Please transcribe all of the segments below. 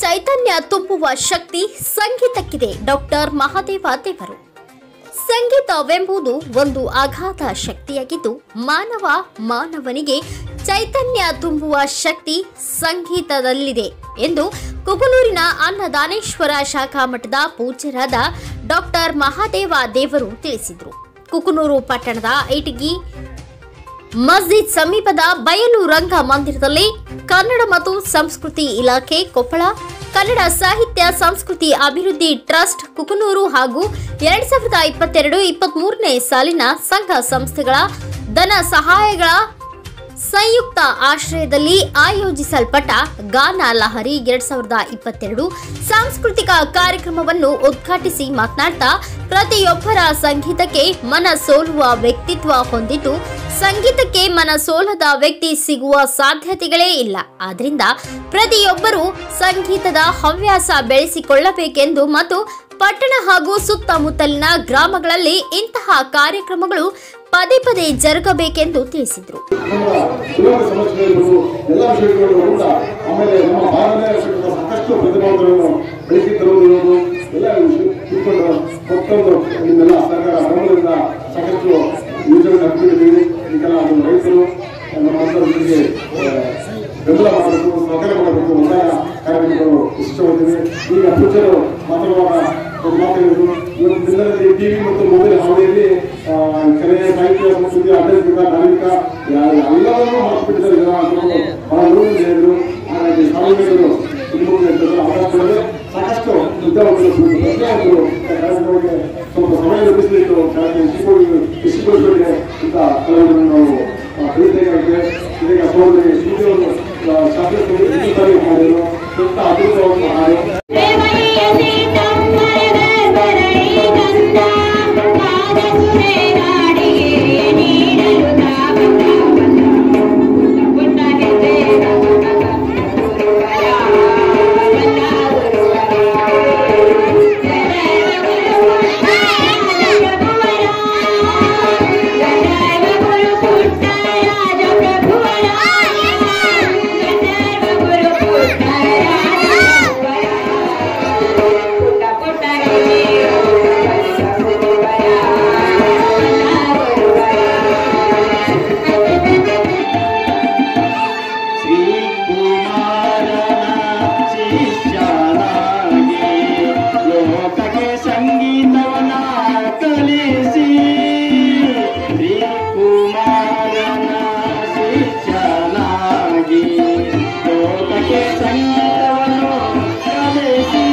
ಚೈತನ್ಯ ತುಂಬುವ ಶಕ್ತಿ ಸಂಗೀತಕ್ಕಿದೆ ಡಾಕ್ಟರ್ ಮಹಾದೇವ ದೇವರು ಸಂಗೀತವೆಂಬುದು ಒಂದು ಅಗಾಧ ಶಕ್ತಿಯಾಗಿದ್ದು ಮಾನವ ಮಾನವನಿಗೆ ಚೈತನ್ಯ ತುಂಬುವ ಶಕ್ತಿ ಸಂಗೀತದಲ್ಲಿದೆ ಎಂದು ಕುಕನೂರಿನ ಅನ್ನದಾನೇಶ್ವರ ಶಾಖಾ ಮಠದ ಪೂಜ್ಯರಾದ ಡಾಕ್ಟರ್ ಮಹಾದೇವ ದೇವರು ತಿಳಿಸಿದರು ಕುಕನೂರು ಪಟ್ಟಣದ ಇಟಗಿ ಮಸ್ಜಿದ್ ಸಮೀಪದ ಬಯಲು ರಂಗ ಮಂದಿರದಲ್ಲಿ ಕನ್ನಡ ಮತ್ತು ಸಂಸ್ಕೃತಿ ಇಲಾಖೆ ಕೊಪ್ಪಳ ಕನ್ನಡ ಸಾಹಿತ್ಯ ಸಂಸ್ಕೃತಿ ಅಭಿವೃದ್ಧಿ ಟ್ರಸ್ಟ್ ಕುಕನೂರು ಹಾಗೂ ಎರಡ್ ಸಾವಿರದ ಇಪ್ಪತ್ತೆರಡು ಇಪ್ಪತ್ಮೂರನೇ ಸಾಲಿನ ಸಂಘ ಸಂಸ್ಥೆಗಳ ಧನ ಸಹಾಯಗಳ ಸಂಯುಕ್ತ ಆಶ್ರಯದಲ್ಲಿ ಆಯೋಜಿಸಲ್ಪಟ್ಟ ಗಾನ ಲಹರಿ ಎರಡ್ ಸಾವಿರದ ಇಪ್ಪತ್ತೆರಡು ಸಾಂಸ್ಕೃತಿಕ ಕಾರ್ಯಕ್ರಮವನ್ನು ಉದ್ಘಾಟಿಸಿ ಮಾತನಾಡ್ತಾ ಪ್ರತಿಯೊಬ್ಬರ ಸಂಗೀತಕ್ಕೆ ಮನ ಸೋಲುವ ವ್ಯಕ್ತಿತ್ವ ಹೊಂದಿದ್ದು ಸಂಗೀತಕ್ಕೆ ಮನ ಸೋಲದ ವ್ಯಕ್ತಿ ಸಿಗುವ ಸಾಧ್ಯತೆಗಳೇ ಇಲ್ಲ ಆದ್ರಿಂದ ಪ್ರತಿಯೊಬ್ಬರೂ ಸಂಗೀತದ ಹವ್ಯಾಸ ಬೆಳೆಸಿಕೊಳ್ಳಬೇಕೆಂದು ಮತ್ತು ಪಟ್ಟಣ ಹಾಗೂ ಸುತ್ತಮುತ್ತಲಿನ ಗ್ರಾಮಗಳಲ್ಲಿ ಇಂತಹ ಕಾರ್ಯಕ್ರಮಗಳು ಪದೇ ಪದೇ ಜರುಗಬೇಕೆಂದು ತಿಳಿಸಿದರು ನಮ್ಮ ಸುಲಭ ಸಮಸ್ಯೆಗಳು ಎಲ್ಲ ವಿಷಯಗಳು ಕೂಡ ಆಮೇಲೆ ನಮ್ಮ ಭಾರತೀಯ ರಾಷ್ಟ್ರದ ಸಾಕಷ್ಟು ಪ್ರತಿಭಾವಂತರನ್ನು ಬೆಳೆಸಿ ತರುವುದು ಎಲ್ಲ ವಿಷಯ ತಿಳ್ಕೊಂಡು ಮತ್ತೊಂದು ನಿಮ್ಮೆಲ್ಲ ಸರ್ಕಾರ ಬೆಂಬಲದಿಂದ ಸಾಕಷ್ಟು ಯೋಜನೆ ಹಾಕಿದ್ದೀವಿ ಈಗೆಲ್ಲ ಅದು ರೈತರು ನಮ್ಮ ಅಂತವರಿಗೆ ಬೆಂಬಲ ಮಾಡಬೇಕು ಸಹಕಾರ ಮಾಡಬೇಕು ಒತ್ತಾಯ ಕಾರ್ಯಕ್ರಮಗಳು ಇಷ್ಟಪಡ್ತೀವಿ ಈಗ ಪೂಜರು ಮಾತಾಡುವಾಗ ಒಂದು ಮಾತಾಡಿದ್ರು ಇವತ್ತು ದಿನದಲ್ಲಿ ಟಿವಿ ಮತ್ತು ಮೊಬೈಲ್ ಹಾವಳಿಯಲ್ಲಿ ಆ, ಕಲೆ ಸಾಹಿತ್ಯ ಸಂಸ್ಕೃತಿ ಆಧ್ಯಾತ್ಮಿಕ ಧಾರ್ಮಿಕ ಯಾ- ಎಲ್ಲವನ್ನೂ ಮರೆತುಬಿಟ್ಟಿದ್ದಾರೆ ಜನ ಅಂತ ಬಹಳ ನೋವು ಹೇಳಿದ್ರು ಹಾಗಾಗಿ ಸಾರ್ವಜನಿಕರು ಇರ್ಬೋದು ಅಂತಂದ್ರೆ ಅವಕಾಶಗಳಲ್ಲಿ ಸಾಕಷ್ಟು ವಿದ್ಯಾವಂತರು ಪ್ರಜ್ಞಾವಂತರು ಕಾರ್ಯಕ್ರಮಕ್ಕೆ ಸ್ವಲ್ಪ ಸಮಯ ಲಭಿಸಲಿಟ್ಟು ಕಾರ್ಯಕ್ರಮ ಯಶಸ್ವಿಗೊಳಿಸಲಿಕ್ಕೆ ಇಂಥ ಕಲಾವಿದರನ್ನು ನಾವು ಆ, ಕಲಿಬೇಕಾಗಿದೆ ಇದೀಗ ಸೋದರಿ ಸೂರ್ಯವರು ಶಾಸ್ತ್ರ ಮಾಡಿದರು ಇಂಥ ಅದ್ಭುತವಾದ ಹಾಡು ಲೋಕಕ್ಕೆ ಸಂಗೀತವನ್ನ ಕಲಿಸಿ ಶ್ರೀ ಕುಮಾರನ ಶಿಷ್ಯನಾಗಿ ಲೋಕಕ್ಕೆ ಸಂಗೀತವನ್ನು ಕಲಿಸಿ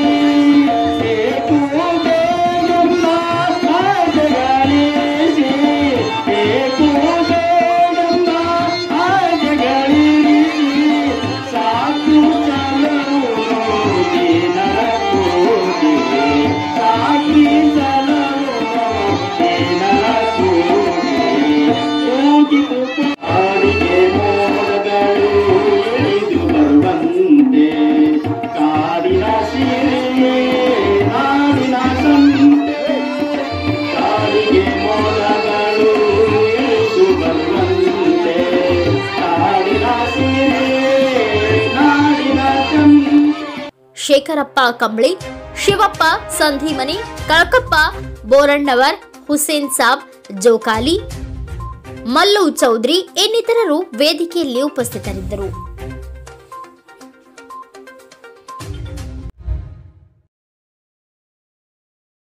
ಏಕುಬೇಗಮ್ಮ ಆಜಗಳಿಸಿ ಏಕುಬೇಗಮ್ಮ ಆಜಗಳಿಸಿ ಸಾಕು ಚಲವು ದಿನರ ಕೂಗಿಗೆ ಸಾಕಿ ಚಲವು ದಿನರ ಕೂಗಿಗೆ ಕೂಗಿ ಆಡಿಗೆ ಮೋಡಗಳು ಇಳಿದು ಬರುವಂತೆ ಕಾಡಿನ ಸೀರೆ ನಾಡಿನ ಸಂತೆ ಕಾಡಿಗೆ ಮೋಡಗಳು ಇಳಿದು ಬರುವಂತೆ ಕಾಡಿನ ಸೀರೆ ನಾಡಿನ ಸಂತೆ ಶೇಖರಪ್ಪ ಕಂಬಳಿ ಶಿವಪ್ಪ ಸಂಧಿಮನಿ ಕಳಕಪ್ಪ ಬೋರಣ್ಣವರ್ ಹುಸೇನ್ ಸಾಬ್ ಜೋಕಾಲಿ ಮಲ್ಲು ಚೌಧರಿ ಇನ್ನಿತರರು ವೇದಿಕೆಯಲ್ಲಿ ಉಪಸ್ಥಿತರಿದ್ದರು